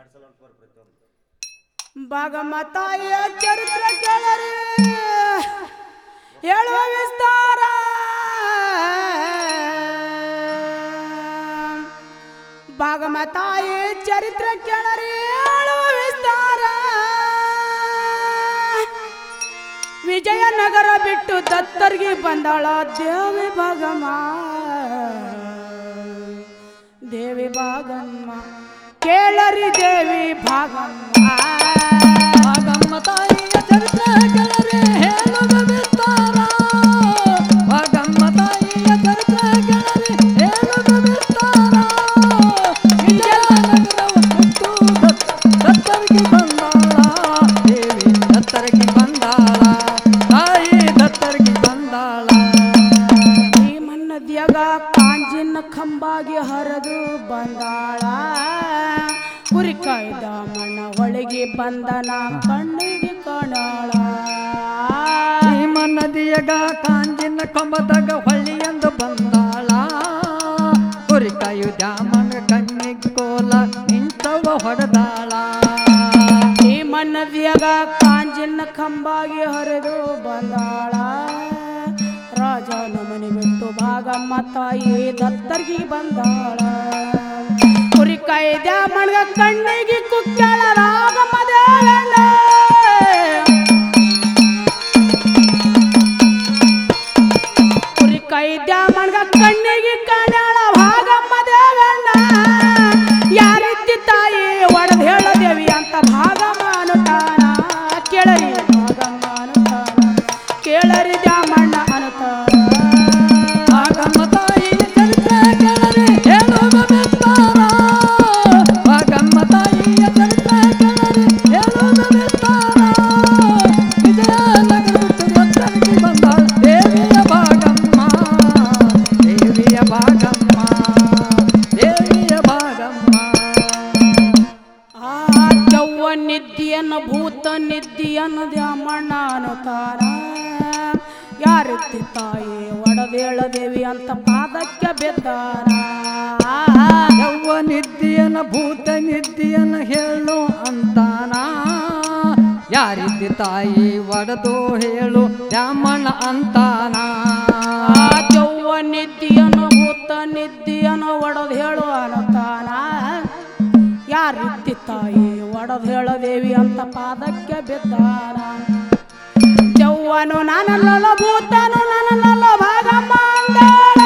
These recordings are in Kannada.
ಸಲ ಬರ್ರಿ ಪ್ರತಿಯೊಂದು ಭಾಗಮ್ಮ ತಾಯಿಯ ಚರಿತ್ರೆ ಕೇಳರಿ ಹೇಳುವ ವಿಸ್ತಾರ ಭಾಗಮ್ಮ ತಾಯಿ ಚರಿತ್ರೆ ಕೇಳರಿ ಹೇಳುವ ವಿಸ್ತಾರ ವಿಜಯನಗರ ಬಿಟ್ಟು ದತ್ತರ್ಗಿ ಬಂದಾಳ ದೇವಿ ಭಾಗಮ್ಮ ದೇವಿ ಭಾಗಮ್ಮ ಕೇಳರಿ ದೇವಿ ಭಾಗಮ್ಮ ಭಾಗಮ್ಮ ತಾಯಿಯ ಚರಿತ್ರೆ ಕೇಳರೆ ಹೇಳುವ ವಿಸ್ತಾರ ಭಾಗಮ್ಮ ತಾಯಿಯ ಚರಿತ್ರೆ ಕೇಳರೆ ಹೇಳುವ ವಿಸ್ತಾರ ವಿಜಯನಗರವ ಬಿಟ್ಟು ದತ್- ದತ್ತರಿಗೆ ಬಂದಾಳ ದೇವಿ ದತ್ತರಿಗೆ ಬಂದಾಳ ತಾಯಿ ದತ್ತರಿಗೆ ಬಂದಾಳ ಈ ಮನ್ನದ್ಯಾಗ ಕಾಂಜಿನ ಕಂಬಾಗಿ ಹರಿದು ಬಂದಾಳ ಕುರಿ ಕಾಯ್ದ ಮಣ್ಣ ಒಳಗೆ ಬಂದನ ಕಣ್ಣಿಗೆ ಕಾಣಾಳ ಭೀಮ ನದಿಯಗ ಕಾಂಜಿನ ಕೊಂಬದಾಗ ಹೊಳ್ಳಿಯಂದು ಬಂದಾಳ ಕುರಿಕಾಯು ದ್ಯಾಮನ ಕಣ್ಣಿಗೆ ಕೋಲ ಇಂಥವ ಹೊಡೆದಾಳ ಈ ಮನ್ನದ್ಯಾಗ ಕಾಂಜಿನ ಕಂಬಾಗಿ ಹರಿದು ಬಂದಾಳ ರಾಜನ ಮನೆ ಬಿಟ್ಟು ಭಾಗಮ್ಮ ತಾಯಿ ದತ್ತರ್ಗಿ ಬಂದಾಳ ಕುರಿ ಕಾಯ್ದ ಮಣ್ಗ ಕಣ್ಣಿಗೆ ಕುಕ್ಕಾಳ ರಾಗಮ್ಮ ದೇವಣ್ಣ ಕುರಿ ಕೈದ್ಯ ಮಣ್ಗ ಕಣ್ಣಿಗೆ ಕಾಣಾಳ ಭಾಗಮ್ಮ ದೇವಣ್ಣ ಯಾರಿದ್ದಿ ತಾಯಿ ಒಡೆದು ಹೇಳೋ ದೇವಿ ಅಂತ ಭಾಗಮ್ಮ ಅನುತಾನ ಕೇಳರಿ ಭಾಗಮ್ಮ ಅನುತಾನ ಕೇಳರಿ ದ್ಯಾಮಣ್ಣ ಅನುತಾನ ಭಾಗಮ್ಮ ತಾಯಿ ಚರಿತ್ರೆ ಕೇಳರೆ ಹೇಳುವ ವಿಸ್ತಾರ ಭಾಗಮ್ಮ ತಾಯಿಯ ಚರಿತ್ರೆ ಕೇಳರೆ ಹೇಳುವ ವಿಸ್ತಾರ ವಿಜಯನಗರ ಬಿಟ್ಟು ದತ್ತರಿಗೆ ಬಂದಾಳ ದೇವಿಯ ಭಾಗಮ್ಮ ದೇವಿಯ ಭಾಗಮ್ಮ ದೇವಿಯ ಭಾಗಮ್ಮ ಆ ದೆವ್ವ ನಿದ್ದಿಯನ್ನು ಭೂತ ನಿದ್ದಿಯನ್ನು ದ್ಯಾಮಣ್ಣ ಅನುತಾನ ಯಾರಿದ್ದಿ ತಾಯಿ ಒಡದೇಳ ದೇವಿ ಅಂತ ಪಾದಕ್ಕೆ ಬಿದ್ದಾರ ಯವ್ವ ನಿದ್ದಿಯನ ಭೂತ ನಿದ್ದಿಯನ ಹೇಳು ಅಂತಾನ ಯಾರಿದ್ದಿ ತಾಯಿ ಒಡೆದು ಹೇಳು ರಾಮಣ್ಣ ಅಂತಾನ ಆ ದೆವ್ವ ನಿದ್ದಿಯನ್ನು ಭೂತ ನಿದ್ದಿಯನ್ನು ಒಡದು ಹೇಳು ಅನ್ನತಾನ ಯಾರಿದ್ದಿ ತಾಯಿ ಒಡದು ಹೇಳೋ ದೇವಿ ಅಂತ ಪಾದಕ್ಕೆ ಬಿದ್ದಾರ ದೆವ್ವನು ನಾನಲ್ಲ ಭೂತನು ನಾನಲ್ಲ ಭಾಗಮ್ಮ ಅಂದಾಳೆ.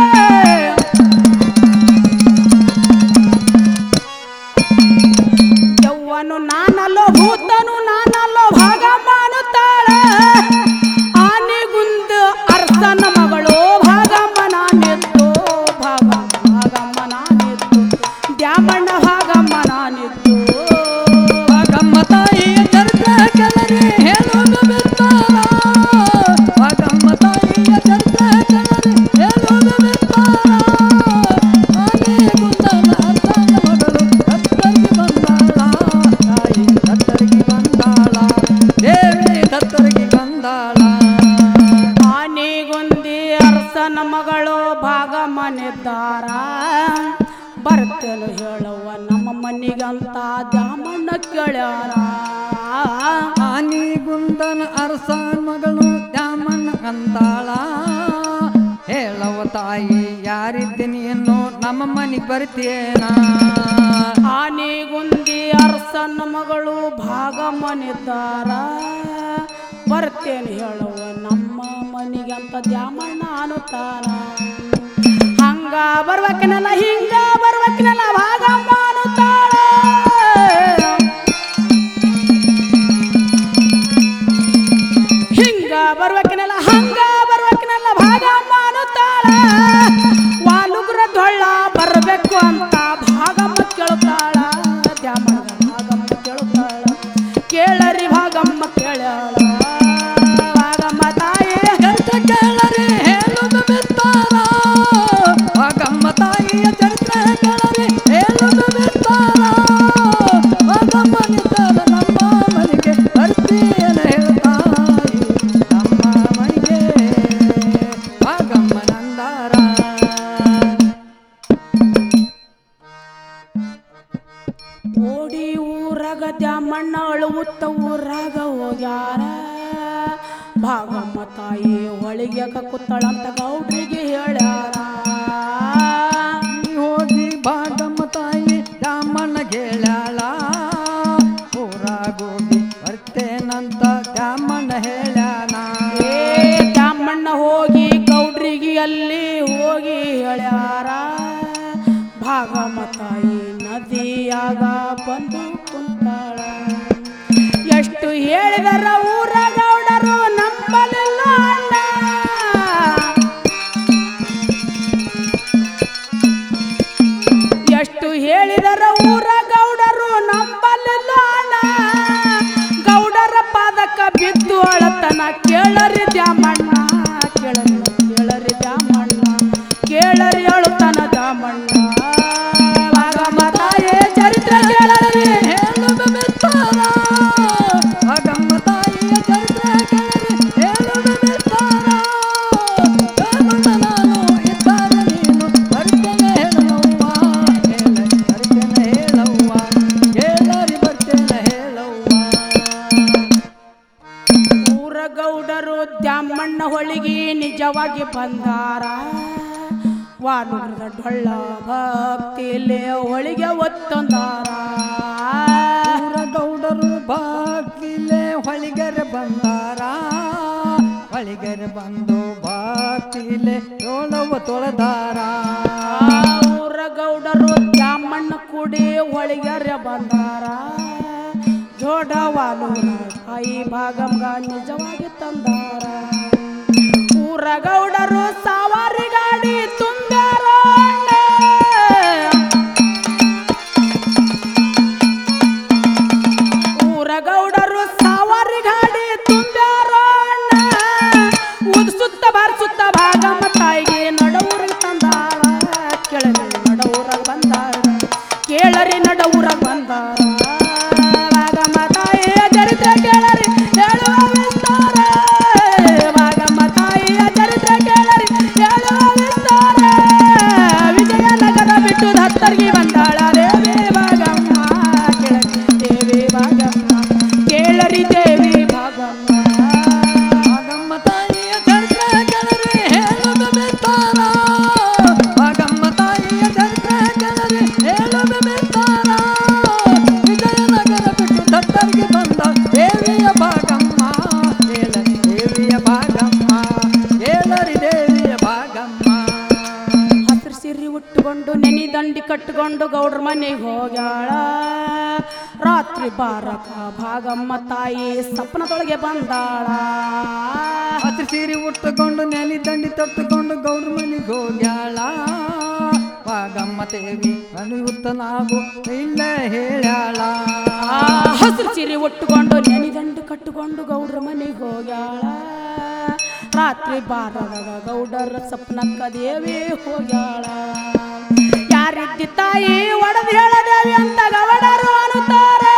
ಯವ್ವನು ನಾನಲ್ಲೋ ಭೂತನು ನಾನಲ್ಲೋ ಭಾಗಮ್ಮ ಅನ್ನುತ್ತಾಳೆ ಆನೆಗುಂದ ಅರ್ಸನ ಮಗಳು ಭಾಗಮ್ಮ ನಾನಿತ್ತು ಭಾಗ ಭಾಗಮ್ಮ ನಾನಿತ್ತು ದ್ಯಾಮಣ್ಣ ಭಾಗಮ್ಮ ನಾನಿತ್ತು ಭಾಗಮ್ಮ ತಾಯಿಯ ಚರಿತ್ರೆ ಕೆಳಗೆ ಹೇಳುವ ವಿಸ್ತಾರ ಭಾಗಮ್ಮ ತಾಯಿಯ ಚರಿತ್ರೆ ಕೆಳಗೆ ಹೇಳುವ ವಿಸ್ತಾರ ಆನೆ ಗುಂಡನ ಅರ್ಥನ ಮಗಳು ದತ್ತರಿಗೆ ಬಂದಾಳ ತಾಯಿ ದತ್ತರಿಗೆ ಬಂದಾಳ ದೇವಿ ದತ್ತರಿಗೆ ಬಂದಾಳ ಆನೆಗುಂದಿ ಅರಸನ ಮಗಳು ಭಾಗಮ್ಮನಿದ್ದಾರ ಬರ್ತೇನು ಹೇಳುವ ನಮ್ಮ ಮನಿಗಂತ ದ್ಯಾಮಣ್ಣ ಕೇಳ್ಯಾರ ಆನಿ ಗುಂದನ ಅರಸನ್ ಮಗಳು ದ್ಯಾಮಣ್ಣ ಅಂತಾಳ ಹೇಳವ ತಾಯಿ ಯಾರಿದ್ದೆ ನೀನು ನಮ್ಮ ಮನೆಗೆ ಬರ್ತೀಯೇನ ಆನೆಗುಂದಿ ಅರಸನ ಮಗಳು ಭಾಗಮ್ಮನಿದ್ದಾರ ಬರ್ತೇನೆ ಹೇಳುವ ನಮ್ಮ ಮನಿಗೆ ಅಂತ ದ್ಯಾಮಣ್ಣ ಅನ್ನುತ್ತಾರ ಹಂಗ ಬರ್ಬೇಕನಲ್ಲ ಹಿಂಗ ಬರ್ಬೇಕನಲ್ಲ ಭಾಗಮ್ಮ ಅನ್ನುತ್ತಾಳೆ ಹಿಂಗ ಬರ್ಬೇಕನಲ್ಲ ಹಂಗ ಬರ್ಬೇಕನಲ್ಲ ಭಾಗಮ್ಮ ಅನ್ನುತ್ತಾಳ ವಾಲುಗ್ರ ಧೊಳ್ಳ ಬರಬೇಕು ಅಂತ ಭಾಗಮ್ಮ ಕೇಳುತ್ತಾಳ ದ್ಯಾಮಣ್ಣ ಭಾಗಮ್ಮ ಕೇಳುತ್ತಾಳ ಕೇಳರಿ ಭಾಗಮ್ಮ ಕೇಳ್ಯಾಳ ಭಾಗಮ್ಮ ತಾಯಿ ಚರಿತ್ರೆ ಕೇಳರೆ ಹೇಳುವ ವಿಸ್ತಾರ ಭಾಗಮ್ಮ ತಾಯಿಯ ಚರಿತ್ರೆ ಓಡಿ ಊರಾಗ ದ್ಯಾಮಣ್ಣ ಅಳುವುತ್ತ ಊರಾಗ ಹೋಗ್ಯಾರ ಭಾಗಮ್ಮ ತಾಯಿ ಹೊಳಿಗೆ ಕೂತಾಳಂತ ಗೌಡ್ರಿಗೆ ಹೇಳ್ಯಾರ ನೀ ಹೋಗಿ ಬಾಗಮ್ಮ ತಾಯಿ ದ್ಯಾಮಣ್ಣ ಗೆಳಾಳ ಊರಾಗೋಗಿ ಬರ್ತೇನಂತ ದ್ಯಾಮಣ್ಣ ಹೇಳ್ಯಾನ ಏ ದ್ಯಾಮಣ್ಣ ಹೋಗಿ ಗೌಡ್ರಿಗೆ ಅಲ್ಲಿ ಹೋಗಿ ಹೇಳ್ಯಾರ ಭಾಗಮ್ಮ ತಾಯಿ ನದಿಯಾಗ ಬಂದು ಕುಂತಾಳ ಎಷ್ಟು ಹೇಳಿದರ ಊರ ಗೌಡರು ನಂಬಲಿಲ್ಲ ಅಣ್ಣ ಎಷ್ಟು ಹೇಳಿದರ ಊರ ಗೌಡರು ನಂಬಲಿಲ್ಲ ಅಣ್ಣ ಗೌಡರ ಪಾದಕ್ಕ ಬಿದ್ದು ಅಳತನ ಕೇಳರಿ ದ್ಯಾಮಣ್ಣ ಕೇಳರಿ ಕೇಳರಿ ದ್ಯಾಮಣ್ಣ ಕೇಳರಿ ಅಳುತನ ದ್ಯಾಮಣ್ಣ ಭಾಗಮ್ಮ ತಾಯೇ ಚರಿತ್ರೆ ಕೇಳರಿ ಹೇಳುವ ಬಿತ್ತಾರ ಭಾಗಮ್ಮ ತಾಯಿಯ ಚರಿತ್ರೆ ಕೇಳರಿ ಹೇಳುವ ಬಿತ್ತಾರ ಹೇಳುವ ನಾನು ಇದ್ದಾರ ನೀನು ಬರ್ತೇನೆ ಹೇಳವ್ವ ಹೇಳ ಬರ್ತೇನೆ ಹೇಳವ್ವ ಹೇಳರಿ ಬರ್ತೇನೆ ಹೇಳವ್ವ ಊರ ಗೌಡರು ದ್ಯಾಮಣ್ಣ ಹೊಳಿಗೆ ನಿಜವಾಗಿ ಬಂದಾರ ವಾನುರದ ಡೊಳ್ಳ ಭಕ್ತಿಲೆ ಹೊಳಿಗೆ ಒತ್ತೊಂದಾರ ಊರ ಗೌಡರು ಭಕ್ತಿಲೆ ಹೊಳಿಗೆರೆ ಬಂದಾರ ಹೊಳಿಗೆರೆ ಬಂದು ಭಕ್ತಿಲೆ ಏಳವ ತೊಳೆದಾರ ಊರ ಗೌಡರು ದ್ಯಾಮಣ್ಣ ಕೂಡಿ ಹೊಳಿಗೆರೆ ಬಂದಾರ ಜೋಡವಾಲೂರ ತಾಯಿ ಭಾಗಂಗ ನಿಜವಾಗಿ ತಂದಾರ ಊರ ಗೌಡರು ಸವಾರಿ ಗಾಡಿ ತುಂಬ್ಯಾರ ಊರ ಗೌಡರು ಸವಾರಿ ಗಾಡಿ ತುಂಬ್ಯಾರ ಉದ್ಸುತ್ತ ಬಾರಿಸುತ್ತ ಭಾಗಮ್ಮ ತಾಯಿಗೆ ನಡೂರಿಗೆ ತಂದಾರ ಕೆಳಗೆ ನಡೂರಾಗ ಬಂದಾರ ಕೇಳರಿ ನಡೂರಾಗ ಬಂದಾರ ಭಾಗಮ್ಮ ತಾಯಿಯ ಚರಿತ್ರೆ ಕೇಳರಿ ಹೇಳುವ ವಿಸ್ತಾರ ಭಾಗಮ್ಮ ತಾಯಿಯ ಚರಿತ್ರೆ ಕೇಳರಿ ಹೇಳುವ ವಿಸ್ತಾರ ವಿಜಯನಗರ ಬಿಟ್ಟು ಹತ್ತರ್ಗಿ ಬಂದಾಳ ದೇವಿ ಭಾಗಮ್ಮ ಕೇಳರಿ ದೇವಿ ಭಾಗಮ್ಮ ಕೇಳರಿ ದೇವಿ ಭಾಗಮ್ಮ ಭಾಗಮ್ಮ ತಾಯಿಯ ಚರಿತ್ರೆ ಕೇಳರಿ ಹೇಳುವ ಬಿತ್ತಾರ ಭಾಗಮ್ಮ ತಾಯಿಯ ಚರಿತ್ರೆ ಕೇಳರಿ ಹೇಳುವ ಬಿತ್ತಾರ ವಿಜಯನಗರ ಬಿಟ್ಟು ದತ್ತರಿಗೆ ಬಂದ ದೇವಿಯ ಭಾಗಮ್ಮ ಹೇಳರಿ ದೇವಿಯ ಭಾಗಮ್ಮ ಹೇಳರಿ ದೇವಿಯ ಭಾಗಮ್ಮ ಹಸಿರು ಸಿರಿ ಉಟ್ಟುಕೊಂಡು ನೆನಿ ದಂಡಿ ಕಟ್ಟಿಕೊಂಡು ಗೌಡ್ರ ಮನೆಗೆ ಹೋಗ್ಯಾಳ ರಾತ್ರಿ ಬಾರಕ ಭಾಗಮ್ಮ ತಾಯಿ ಸಪ್ಪನದೊಳಗೆ ಬಂದಾಳ ಹಸಿರು ಸೀರೆ ಉಟ್ಟುಕೊಂಡು ನೆಲಿ ದಂಡಿ ತೊಟ್ಟುಕೊಂಡು ಗೌಡ್ರ ಮನೆಗೆ ಹೋಗ್ಯಾಳ ಭಾಗಮ್ಮ ದೇವಿ ಅನಿಯುತ್ತ ನಾವು ಇಲ್ಲ ಹೇಳ್ಯಾಳ ಆ ಹಸಿರು ಸಿರಿ ಉಟ್ಟುಕೊಂಡು ನೆನಿ ದಂಡಿ ಕಟ್ಟಿಕೊಂಡು ಗೌಡ್ರ ಮನೆಗೆ ಹೋಗ್ಯಾಳ ರಾತ್ರಿ ಬಾರದಾಗ ಗೌಡರ ಸಪ್ನಕ್ಕ ದೇವಿ ಹೋಗ್ಯಾಳ ಯಾರಿದ್ದಿ ತಾಯಿ ಒಡದು ಹೇಳದೇವಿ ಅಂತ ಗೌಡರು ಅನ್ನುತ್ತಾರೆ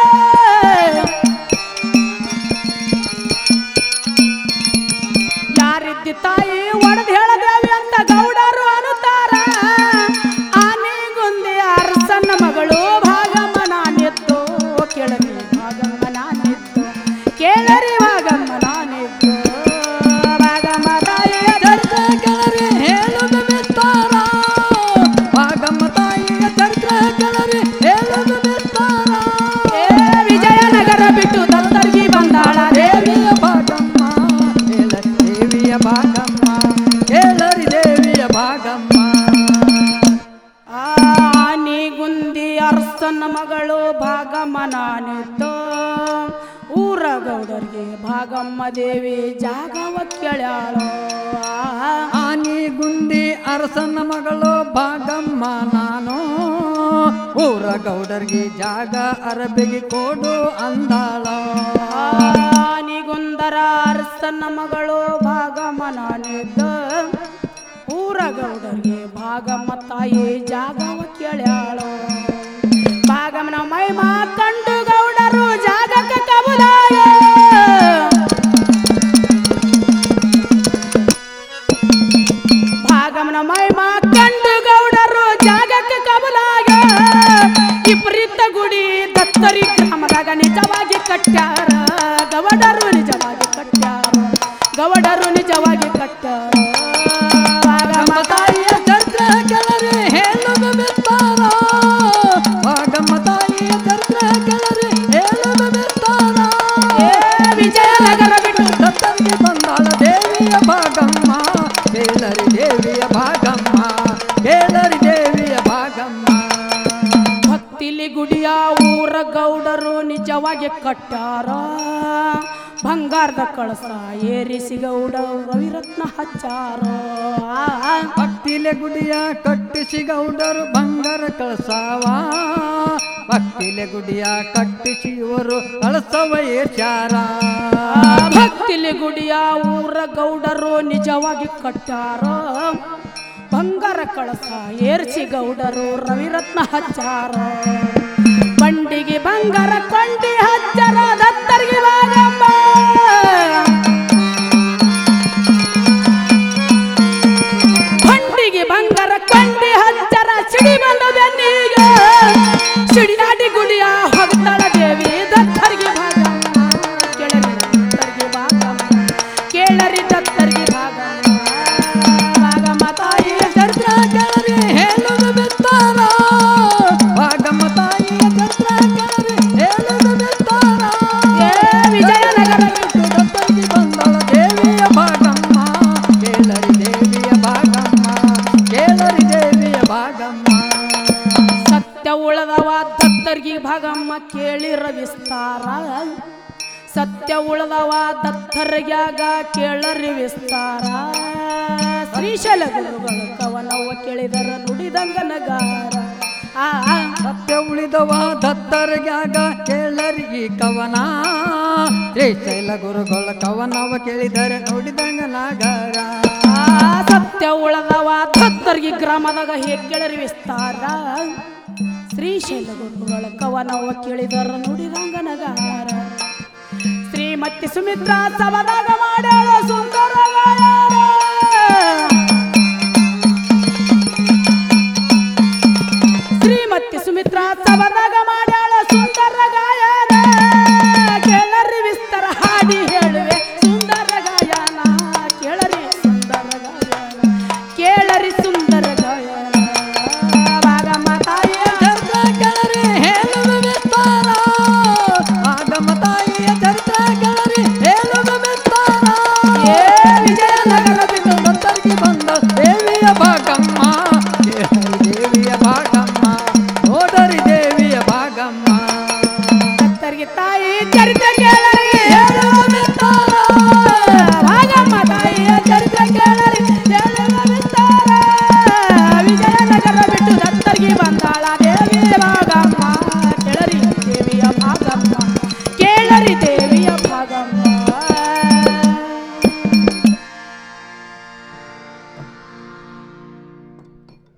ಯಾರಿದ್ದಿ ತಾಯಿ ಒಡದು ಹೇಳದೇವಿ ಅಂತ ಗೌಡರು ಅನ್ನುತ್ತಾರ ಆನೆಗುಂದಿ ಅರಸನ ಮಗಳು ಭಾಗಮ್ಮ ನಾನಿತ್ತು ಕೇಳರಿ ಭಾಗಮ್ಮ ನಾನಿತ್ತು ಕೇಳರಿ ಭಾಗಮ್ಮ ನಾನಿತ್ತು ಭಾಗಮ್ಮ ತಾಯಿಯ ಚರಿತ್ರೆ ಕೇಳರಿ ಹೇಳುವ ಬಿತ್ತಾರ ಭಾಗಮ್ಮ ತಾಯಿಯ ಚರಿತ್ರೆ ಕೇಳರಿ ಹೇಳುವ ಬಿತ್ತಾರ ಏ ವಿಜಯನಗರ ಬಿಟ್ಟು ದತ್ತರ್ಗಿ ಬಂದಾಳ ದೇವಿ ದೇವಿಯ ಭಾಗಮ್ಮ ಹೇಳರಿ ದೇವಿಯ ಭಾಗಮ್ಮ ಹೇಳರಿ ದೇವಿಯ ಭಾಗಮ್ಮ ಆನಿಗುಂದಿ ಅರಸನ ಮಗಳು ಭಾಗಮ್ಮ ನಾನಿತ್ತು ಊರ ಗೌಡರಿಗೆ ಭಾಗಮ್ಮ ದೇವಿ ಜಾಗವ ಕೇಳ್ಯಾಳೋ ಆನಿ ಗುಂದಿ ಅರಸನ ಮಗಳು ಭಾಗಮ್ಮ ನಾನು ಊರ ಗೌಡರ್ಗೆ ಜಾಗ ಅರಬಿಗೆ ಕೊಡು ಅಂದಾಳ ಆನಿಗುಂದರ ಅರಸನ ಮಗಳು ಭಾಗಮ್ಮ ನಾನಿದ್ದು ಊರ ಗೌಡರಿಗೆ ಭಾಗಮ್ಮ ತಾಯಿ ಜಾಗವ ಕೇಳ್ಯಾಳೋ ಭಾಗಮ್ಮನ ಮೈ ಮಾತಂಡು ಗೌಡರು ಜಾಗಕ್ಕೆ ಕಬುಲಾಗ ಭಾಗಮನ ಮೈ ಕಂಡು ಗೌಡರು ಜಾಗಕ್ಕೆ ಕಬಲಾಗ ಇಬ್ಬರಿದ್ದ ಗುಡಿ ಗುಡಿ ದತ್ತರಿ ಗ್ರಾಮದಾಗ ನಿಜವಾಗಿ ಕಟ್ಟ್ಯಾರ ಗವಡರು ನಿಜವಾಗಿ ಕಟ್ಟ್ಯಾರ ಗವಡರು ನಿಜವಾಗಿ ಕಟ್ಟ್ಯಾರ ಭಾಗಮ್ಮ ತಾಯಿಯ ಚರಿತ್ರೆ ಕೆಳರಿ ಹೇಳುದು ಬಿತ್ತಾರ ಭಾಗಮ್ಮ ತಾಯಿಯ ಚರಿತ್ರೆ ಕೆಳರಿ ಹೇಳುದು ಬಿತ್ತಾರ ಏ ವಿಜಯನಗರ ಬಿಟ್ಟು ದತ್ತಂಗೆ ಬಂದಾಳ ದೇವಿಯ ಭಾಗಮ್ಮ ಕೇಳರಿ ದೇವಿಯ ಭಾಗಮ್ಮ ಕೇಳರಿ ದೇವಿಯ ಭಾಗಮ್ಮ ಭಕ್ತಿಲಿ ಗುಡಿಯ ಊರ ಗೌಡರು ನಿಜವಾಗಿ ಕಟ್ಟಾರ ಬಂಗಾರದ ಕಳಸ ಏರಿಸಿ ಗೌಡ ರವಿರತ್ನ ಹಚ್ಚಾರ ಭಕ್ತಿಲೆ ಗುಡಿಯ ಕಟ್ಟಿಸಿ ಗೌಡರು ಬಂಗಾರ ಕಳಸವ ಭಕ್ತಿಲೆ ಗುಡಿಯ ಕಟ್ಟಿಸಿ ಇವರು ಕಳಸವ ಏರ್ಚಾರ ಭಕ್ತಿಲಿ ಗುಡಿಯ ಊರ ಗೌಡರು ನಿಜವಾಗಿ ಕಟ್ಟಾರ ಬಂಗಾರ ಕಳಸ ಏರಿಸಿ ಗೌಡರು ರವಿರತ್ನ ಹಚ್ಚಾರ ಬಂಡಿಗೆ ಬಂಗಾರ ಕೊಂಡಿ ಹಚ್ಚಾರ ದತ್ತರಿಗೆ ಭಾಗಮ್ಮ ಬಂಡಿಗೆ ಬಂಗಾರ ಕೊಂಡಿ ಹಚ್ಚಾರ ಸಿಡಿ ಬಂದ ಬೆನ್ನಿಗೆ ಸಿಡಿನಾಡಿ ಗುಡಿಯ ಹೊಗತಾಳ ದೇವಿ ದತ್ತರಿಗೆ ಭಾಗಮ್ಮ ಕೇಳರಿ ದತ್ತರಿಗೆ ಭಾಗಮ್ಮ ಕೇಳರಿ ದತ್ತರಿಗೆ ಭಾಗಮ್ಮ ಭಾಗಮ್ಮ ತಾಯಿಯ ಚರಿತ್ರ ಕೆಳರಿ ಹೇಳುದು ಬಿತ್ತಾರ ಭಾಗಮ್ಮ ತಾಯಿಯ ಚರಿತ್ರ ಕೆಳರಿ ಹೇಳುದು ಬಿತ್ತಾರ ಏ ವಿಜಯನಗರ ಬಿಟ್ಟು ದತ್ತರಿಗೆ ಬಂದಳ ದೇವಿಯ ಭಾಗಮ್ಮ ಕೇಳರಿ ದೇವಿಯ ಭಾಗಮ್ಮ ಕೇಳರಿ ದೇವಿಯ ಭಾಗಮ್ಮ ಸತ್ಯ ಉಳದವ ದತ್ತರ್ಗಿ ಭಾಗಮ್ಮ ಕೇಳಿರ ವಿಸ್ತಾರ ಸತ್ಯ ಉಳದವ ದತ್ತರ್ಗ್ಯಾಗ ಕೇಳರಿ ವಿಸ್ತಾರ ಶ್ರೀಶೈಲ ಗುರುಗಳು ಕವನವ ಕೇಳಿದರ ನುಡಿದಂಗ ನಗಾರ ಆ ಆ. ಸತ್ಯ ಉಳಿದವ ದತ್ತರಿಗ್ಯಾಗ ಕೇಳರಿ ಈ ಕವನ ಶ್ರೀಶೈಲ ಗುರುಗಳ ಕವನವ ಕೇಳಿದರೆ ನೋಡಿದಂಗ ನಾಗರ ಆ ಸತ್ಯ ಉಳದವ ದತ್ತರ್ಗಿ ಗ್ರಾಮದಾಗ ಹೇಗೆ ಕೇಳರಿ ವಿಸ್ತಾರ ಶ್ರೀಶೈಲ ಗುರುಗಳ ಕವನವ ಕೇಳಿದರ ನುಡಿದಂಗ ನಗಾರ ಶ್ರೀಮತಿ ಸುಮಿತ್ರಾ ಸಭದಾಗ ಮಾಡ್ಯಾಳ ಸುಂದರ ಗಾಯನ. ಶ್ರೀಮತಿ ಸುಮಿತ್ರಾ ಸಭದಾಗ ಮಾಡ್ಯಾಳ ಸುಂದರ ಗಾಯನ ಕೇಳರಿ ವಿಸ್ತಾರ ಹಾಡಿ ಹೇಳುವೆ ಸುಂದರ ಗಾಯನ ಕೇಳರಿ ಸುಂದರ ಗಾಯನ ಕೇಳರಿ ಸುಂದರ ಗಾಯನ ಭಾಗಮ್ಮ ತಾಯಿಯ ಚರಿತ್ರ ಕೆಳರಿ ಹೇಳುದು ಬಿತ್ತಾರ ಆಗಮ ತಾಯಿಯ ಚರಿತ್ರ ಕೆಳರಿ ಹೇಳುದು ಬಿತ್ತಾರ ಏ ವಿಜಯನಗರ ಬಿಟ್ಟು ದತ್ತರಿಗೆ ಬಂದ ದೇವಿಯ ಭಾಗಮ್ಮ ಕೇಳರಿ ದೇವಿಯ ಭಾಗಮ್ಮ ನೋಡರಿ ದೇವಿಯ ಭಾಗಮ್ಮ ಕತ್ತರಿಗೆ ತಾಯಿ ಚರಿತ್ರೆ ಕೇಳ